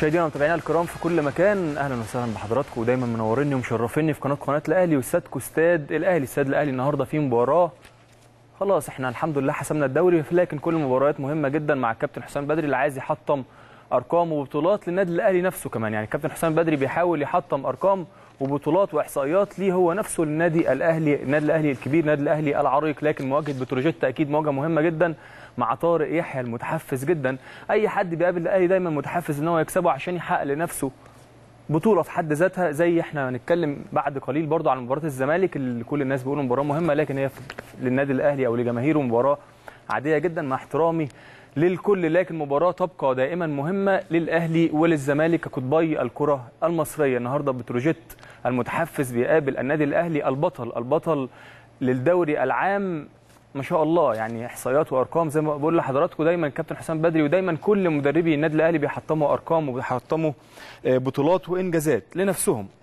مشاهدينا ومتابعينا الكرام في كل مكان اهلا وسهلا بحضراتكم ودايما منوريني ومشرفيني في قناه قناه الاهلي واستادكم استاد الاهلي استاد الاهلي النهارده في مباراه خلاص احنا الحمد لله حسمنا الدوري لكن كل المباريات مهمه جدا مع الكابتن حسام بدري اللي عايز يحطم ارقام وبطولات للنادي الاهلي نفسه كمان يعني الكابتن حسام بدري بيحاول يحطم ارقام وبطولات واحصائيات ليه هو نفسه للنادي الاهلي النادي الاهلي الكبير النادي الاهلي العريق لكن مواجهه بتروجيت اكيد مواجهه مهمه جدا مع طارق يحيى المتحفز جدا اي حد بيقابل الاهلي دايما متحفز ان هو يكسبه عشان يحقق لنفسه بطوله في حد ذاتها زي احنا هنتكلم بعد قليل برضو عن مباراه الزمالك اللي كل الناس بيقولوا مباراه مهمه لكن هي للنادي الاهلي او لجماهيره مباراه عاديه جدا مع احترامي للكل لكن مباراه تبقى دائما مهمه للاهلي وللزمالك كقطبي الكره المصريه النهارده بتروجيت المتحفز بيقابل النادي الاهلي البطل البطل للدوري العام ما شاء الله يعني احصائيات وارقام زي ما بقول لحضراتكم دايما كابتن حسام بدري ودايما كل مدربي النادي الاهلي بيحطموا ارقام وبيحطموا بطولات وانجازات لنفسهم